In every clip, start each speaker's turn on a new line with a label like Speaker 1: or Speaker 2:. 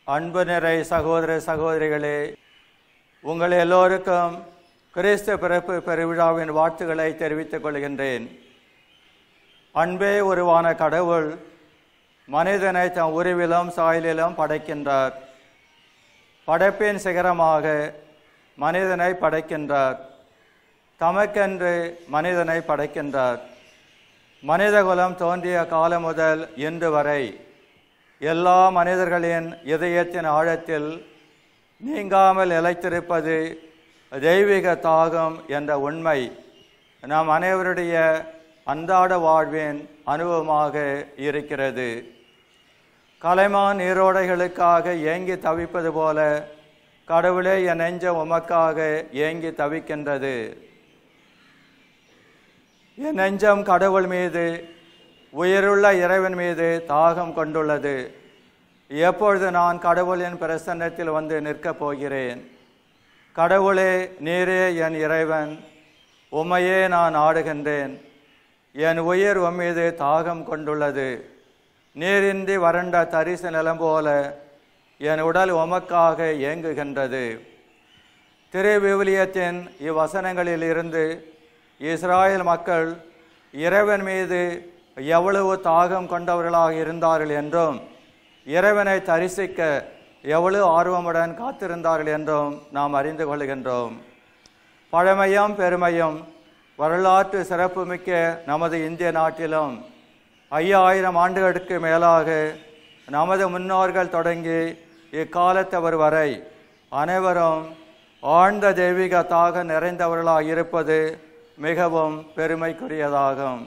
Speaker 1: அன்பு நிறை சகோதர சகோதரிகளே உங்கள் எல்லோருக்கும் கிறிஸ்து பிறப்பு பெருவிழாவின் வாழ்த்துக்களை தெரிவித்துக் கொள்கின்றேன் அன்பே உருவான கடவுள் மனிதனை தம் உருவிலும் சாயலிலும் படைக்கின்றார் படைப்பின் சிகரமாக மனிதனை படைக்கின்றார் தமக்கென்று மனிதனை படைக்கின்றார் மனிதகுலம் தோன்றிய காலம் முதல் இன்று வரை எல்லா மனிதர்களின் இதயத்தின் ஆழத்தில் நீங்காமல் நிலைத்திருப்பது தெய்வீக தாகம் என்ற உண்மை நாம் அனைவருடைய அன்றாட வாழ்வின் அனுபவமாக இருக்கிறது கலைமான் நீரோடைகளுக்காக ஏங்கி தவிப்பது போல கடவுளே என் நெஞ்சம் உமக்காக ஏங்கி தவிக்கின்றது என் நெஞ்சம் கடவுள் மீது உயிருள்ள இறைவன் மீது தாகம் கொண்டுள்ளது எப்பொழுது நான் கடவுளின் பிரசன்னத்தில் வந்து நிற்கப் போகிறேன் கடவுளே நீரே என் இறைவன் உம்மையே நான் ஆடுகின்றேன் என் உயிர் உம்மீது தாகம் கொண்டுள்ளது நீரின்றி வறண்ட தரிசு நிலம் போல என் உடல் உமக்காக ஏங்குகின்றது திருவிவிலியத்தின் இவ்வசனங்களில் இருந்து இஸ்ராயல் மக்கள் இறைவன் மீது எவ்வளவு தாகம் கொண்டவர்களாக இருந்தார்கள் என்றும் இறைவனை தரிசிக்க எவ்வளவு ஆர்வமுடன் காத்திருந்தார்கள் என்றும் நாம் அறிந்து கொள்கின்றோம் பழமையும் பெருமையும் வரலாற்று சிறப்புமிக்க நமது இந்திய நாட்டிலும் ஐயாயிரம் ஆண்டுகளுக்கு மேலாக நமது முன்னோர்கள் தொடங்கி இக்காலத்தவர் வரை அனைவரும் ஆழ்ந்த தெய்வீக தாக நிறைந்தவர்களாக இருப்பது மிகவும் பெருமைக்குரியதாகும்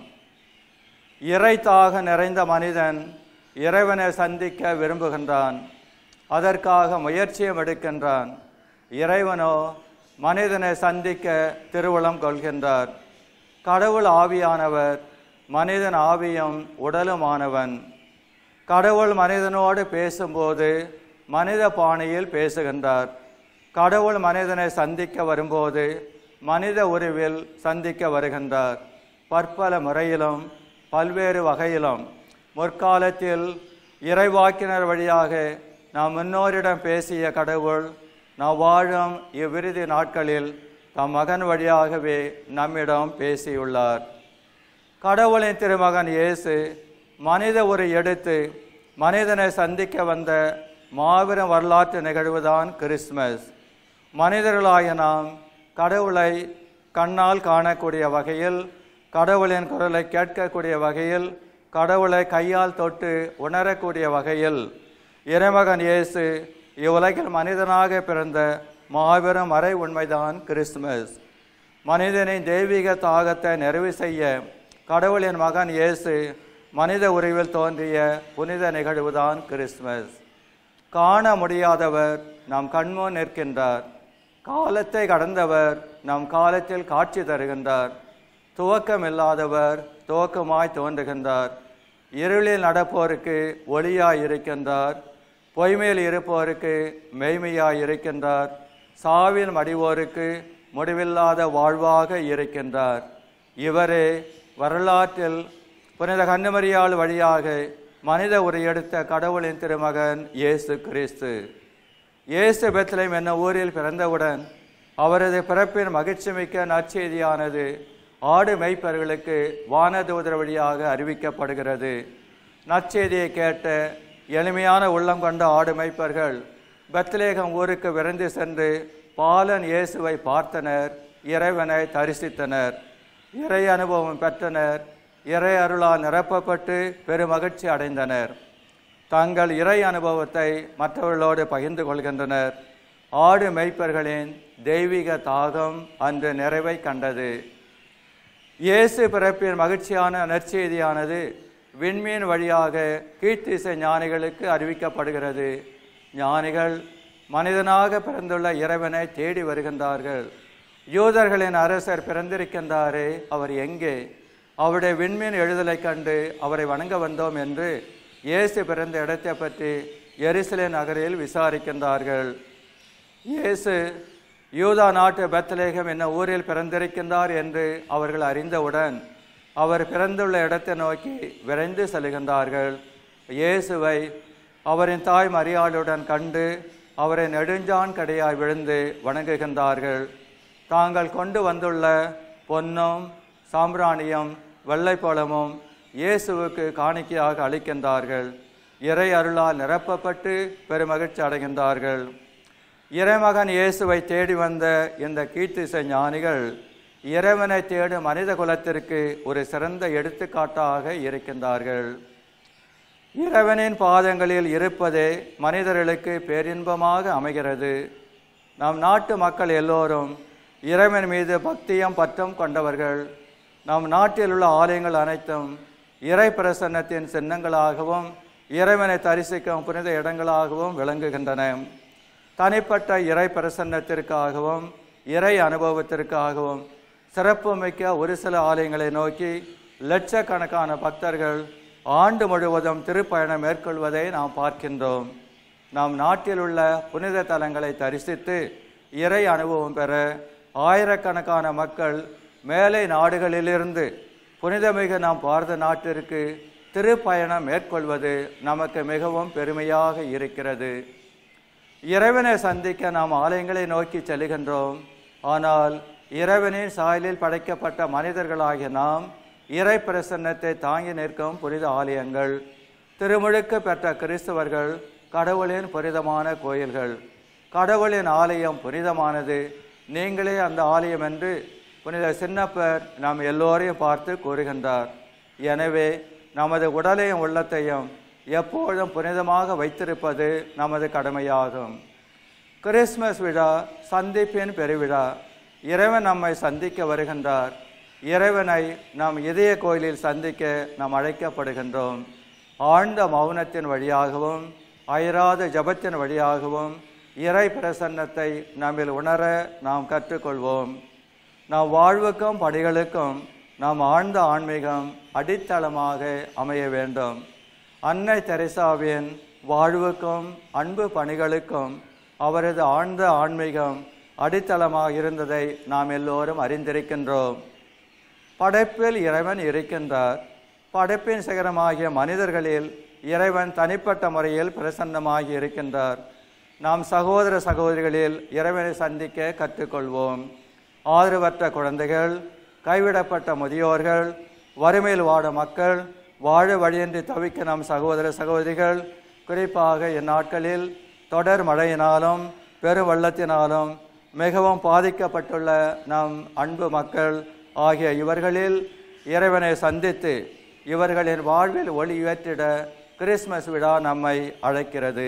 Speaker 1: இறைத்தாக நிறைந்த மனிதன் இறைவனை சந்திக்க விரும்புகின்றான் அதற்காக முயற்சியும் எடுக்கின்றான் இறைவனோ மனிதனை சந்திக்க திருவுளம் கொள்கின்றார் கடவுள் ஆவியானவர் மனிதன் ஆவியும் உடலுமானவன் கடவுள் மனிதனோடு பேசும்போது மனித பாணியில் பேசுகின்றார் கடவுள் மனிதனை சந்திக்க வரும்போது மனித உருவில் சந்திக்க வருகின்றார் பற்பல முறையிலும் பல்வேறு வகையிலும் முற்காலத்தில் இறைவாக்கினர் வழியாக நாம் முன்னோரிடம் பேசிய கடவுள் நாம் வாழும் இவ்விருதி நாட்களில் தம் மகன் வழியாகவே நம்மிடம் பேசியுள்ளார் கடவுளின் திருமகன் இயேசு மனித ஒரு எடுத்து மனிதனை சந்திக்க வந்த மாபெரும் வரலாற்று நிகழ்வுதான் கிறிஸ்மஸ் மனிதர்களாய நாம் கடவுளை கண்ணால் காணக்கூடிய வகையில் கடவுளின் குரலை கேட்கக்கூடிய வகையில் கடவுளை கையால் தொட்டு உணரக்கூடிய வகையில் இறைமகன் இயேசு இவ்வுலகில் மனிதனாக பிறந்த மாபெரும் மறை உண்மைதான் கிறிஸ்துமஸ் மனிதனின் தெய்வீக தாகத்தை நிறைவு செய்ய கடவுளின் மகன் இயேசு மனித உருவில் தோன்றிய புனித நிகழ்வுதான் கிறிஸ்துமஸ் காண முடியாதவர் நம் கண்முன் நிற்கின்றார் காலத்தை கடந்தவர் நம் காலத்தில் காட்சி தருகின்றார் துவக்கம் இல்லாதவர் துவக்கமாய் தோன்றுகின்றார் இருளில் நடப்போருக்கு ஒளியாய் இருக்கின்றார் பொய்மையில் இருப்போருக்கு மெய்மையாய் இருக்கின்றார் சாவில் மடிவோருக்கு முடிவில்லாத வாழ்வாக இருக்கின்றார் இவரே வரலாற்றில் புனித கன்னிமரியாள் வழியாக மனித உரையெடுத்த கடவுளின் திருமகன் இயேசு கிறிஸ்து இயேசு பெத்லேம் என்ன ஊரில் பிறந்தவுடன் அவரது பிறப்பின் மகிழ்ச்சிமிக்க நற்செய்தியானது ஆடு மேய்ப்பர்களுக்கு வானதூதர் வழியாக அறிவிக்கப்படுகிறது நற்செய்தியை கேட்ட எளிமையான உள்ளம் கொண்ட ஆடு மேய்ப்பர்கள் பெத்லேகம் ஊருக்கு விரைந்து சென்று பாலன் இயேசுவை பார்த்தனர் இறைவனை தரிசித்தனர் இறை அனுபவம் பெற்றனர் இறை அருளால் நிரப்பப்பட்டு பெருமகிழ்ச்சி அடைந்தனர் தங்கள் இறை அனுபவத்தை மற்றவர்களோடு பகிர்ந்து கொள்கின்றனர் ஆடு மேய்ப்பர்களின் தெய்வீக தாகம் அன்று நிறைவை கண்டது இயேசு பிறப்பின் மகிழ்ச்சியான நற்செய்தியானது விண்மீன் வழியாக கீர்த்திசை ஞானிகளுக்கு அறிவிக்கப்படுகிறது ஞானிகள் மனிதனாக பிறந்துள்ள இறைவனை தேடி வருகின்றார்கள் யூதர்களின் அரசர் பிறந்திருக்கின்றாரே அவர் எங்கே அவருடைய விண்மீன் எழுதலை கண்டு அவரை வணங்க வந்தோம் என்று இயேசு பிறந்த இடத்தை பற்றி எருசலே நகரில் விசாரிக்கின்றார்கள் இயேசு யூதா நாட்டு பெத்லேகம் என்ன ஊரில் பிறந்திருக்கின்றார் என்று அவர்கள் அறிந்தவுடன் அவர் பிறந்துள்ள இடத்தை நோக்கி விரைந்து செல்கின்றார்கள் இயேசுவை அவரின் தாய் மரியாளுடன் கண்டு அவரை நெடுஞ்சான் கடையாய் விழுந்து வணங்குகின்றார்கள் தாங்கள் கொண்டு வந்துள்ள பொன்னும் சாம்பிராணியும் வெள்ளைப்பழமும் இயேசுவுக்கு காணிக்கையாக அளிக்கின்றார்கள் இறை அருளால் நிரப்பப்பட்டு பெருமகிழ்ச்சி அடைகின்றார்கள் இறைமகன் இயேசுவை தேடி வந்த இந்த கீர்த்திசை ஞானிகள் இறைவனை தேடும் மனித குலத்திற்கு ஒரு சிறந்த எடுத்துக்காட்டாக இருக்கின்றார்கள் இறைவனின் பாதங்களில் இருப்பதே மனிதர்களுக்கு பேரின்பமாக அமைகிறது நம் நாட்டு மக்கள் எல்லோரும் இறைவன் மீது பக்தியும் பற்றும் கொண்டவர்கள் நம் நாட்டில் உள்ள ஆலயங்கள் அனைத்தும் இறை பிரசன்னத்தின் சின்னங்களாகவும் இறைவனை தரிசிக்கும் புனித இடங்களாகவும் விளங்குகின்றன தனிப்பட்ட இறை பிரசன்னத்திற்காகவும் இறை அனுபவத்திற்காகவும் சிறப்புமிக்க ஒரு சில ஆலயங்களை நோக்கி லட்சக்கணக்கான பக்தர்கள் ஆண்டு முழுவதும் திருப்பயணம் மேற்கொள்வதை நாம் பார்க்கின்றோம் நம் நாட்டில் உள்ள புனித தலங்களை தரிசித்து இறை அனுபவம் பெற ஆயிரக்கணக்கான மக்கள் மேலை நாடுகளிலிருந்து புனிதமிகு நாம் பாரத நாட்டிற்கு திருப்பயணம் மேற்கொள்வது நமக்கு மிகவும் பெருமையாக இருக்கிறது இறைவனை சந்திக்க நாம் ஆலயங்களை நோக்கி செல்கின்றோம் ஆனால் இறைவனின் சாயலில் படைக்கப்பட்ட மனிதர்களாகிய நாம் இறை பிரசன்னத்தை தாங்கி நிற்கும் புனித ஆலயங்கள் திருமுழுக்கு பெற்ற கிறிஸ்தவர்கள் கடவுளின் புனிதமான கோயில்கள் கடவுளின் ஆலயம் புனிதமானது நீங்களே அந்த ஆலயம் என்று புனித சின்னப்பர் நாம் எல்லோரையும் பார்த்து கூறுகின்றார் எனவே நமது உடலையும் உள்ளத்தையும் எப்பொழுதும் புனிதமாக வைத்திருப்பது நமது கடமையாகும் கிறிஸ்மஸ் விழா சந்திப்பின் பெருவிழா இறைவன் நம்மை சந்திக்க வருகின்றார் இறைவனை நாம் இதய கோயிலில் சந்திக்க நாம் அழைக்கப்படுகின்றோம் ஆழ்ந்த மௌனத்தின் வழியாகவும் அயராத ஜபத்தின் வழியாகவும் இறை பிரசன்னத்தை நம்மில் உணர நாம் கற்றுக்கொள்வோம் நாம் வாழ்வுக்கும் பணிகளுக்கும் நாம் ஆழ்ந்த ஆன்மீகம் அடித்தளமாக அமைய வேண்டும் அன்னை தெரசாவின் வாழ்வுக்கும் அன்பு பணிகளுக்கும் அவரது ஆழ்ந்த ஆன்மீகம் அடித்தளமாக இருந்ததை நாம் எல்லோரும் அறிந்திருக்கின்றோம் படைப்பில் இறைவன் இருக்கின்றார் படைப்பின் சிகரமாகிய மனிதர்களில் இறைவன் தனிப்பட்ட முறையில் பிரசன்னமாகி இருக்கின்றார் நாம் சகோதர சகோதரிகளில் இறைவனை சந்திக்க கற்றுக்கொள்வோம் ஆதரவற்ற குழந்தைகள் கைவிடப்பட்ட முதியோர்கள் வறுமையில் வாடும் மக்கள் வாழ வழியின்றி தவிக்க நம் சகோதர சகோதரிகள் குறிப்பாக இந்நாட்களில் தொடர் மழையினாலும் பெரும் வெள்ளத்தினாலும் மிகவும் பாதிக்கப்பட்டுள்ள நம் அன்பு மக்கள் ஆகிய இவர்களில் இறைவனை சந்தித்து இவர்களின் வாழ்வில் ஒளி உயர்த்திட கிறிஸ்மஸ் விழா நம்மை அழைக்கிறது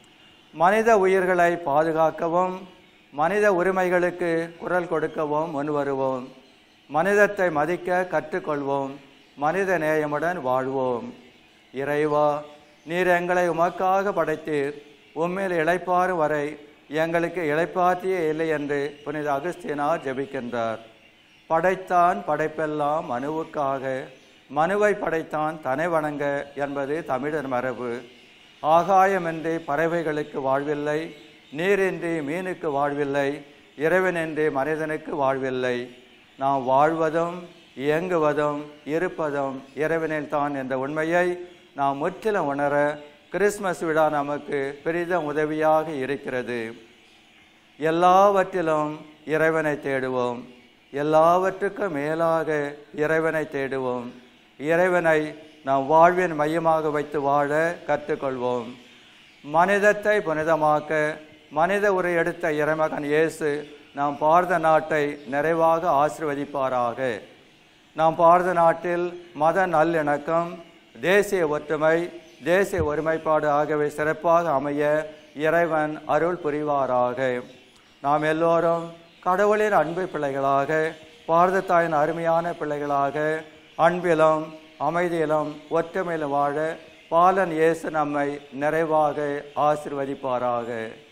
Speaker 1: மனித உயிர்களை பாதுகாக்கவும் மனித உரிமைகளுக்கு குரல் கொடுக்கவும் முன்வருவோம் மனிதத்தை மதிக்க கற்றுக்கொள்வோம் மனித நேயமுடன் வாழ்வோம் இறைவா நீர் எங்களை உமக்காக படைத்தீர் உம்மில் இளைப்பாறும் வரை எங்களுக்கு இளைப்பாற்றியே இல்லை என்று புனித அகஸ்தியனார் ஜெபிக்கின்றார் படைத்தான் படைப்பெல்லாம் மனுவுக்காக மனுவை படைத்தான் தனை வணங்க என்பது தமிழர் மரபு ஆகாயமின்றி பறவைகளுக்கு வாழ்வில்லை நீரின்றி மீனுக்கு வாழ்வில்லை இறைவனின்றி மனிதனுக்கு வாழ்வில்லை நாம் வாழ்வதும் இயங்குவதும் இருப்பதும் இறைவனில் தான் என்ற உண்மையை நாம் முற்றிலும் உணர கிறிஸ்மஸ் விழா நமக்கு பெரிதும் உதவியாக இருக்கிறது எல்லாவற்றிலும் இறைவனை தேடுவோம் எல்லாவற்றுக்கும் மேலாக இறைவனை தேடுவோம் இறைவனை நாம் வாழ்வின் மையமாக வைத்து வாழ கற்றுக்கொள்வோம் மனிதத்தை புனிதமாக்க மனித உரை எடுத்த இறைமகன் இயேசு நாம் பாரத நாட்டை நிறைவாக ஆசிர்வதிப்பாராக நாம் பாரத நாட்டில் மத நல்லிணக்கம் தேசிய ஒற்றுமை தேசிய ஒருமைப்பாடு ஆகியவை சிறப்பாக அமைய இறைவன் அருள் புரிவாராக நாம் எல்லோரும் கடவுளின் அன்பு பிள்ளைகளாக பாரத தாயின் அருமையான பிள்ளைகளாக அன்பிலும் அமைதியிலும் ஒற்றுமையிலும் வாழ பாலன் இயேசு நம்மை நிறைவாக ஆசிர்வதிப்பாராக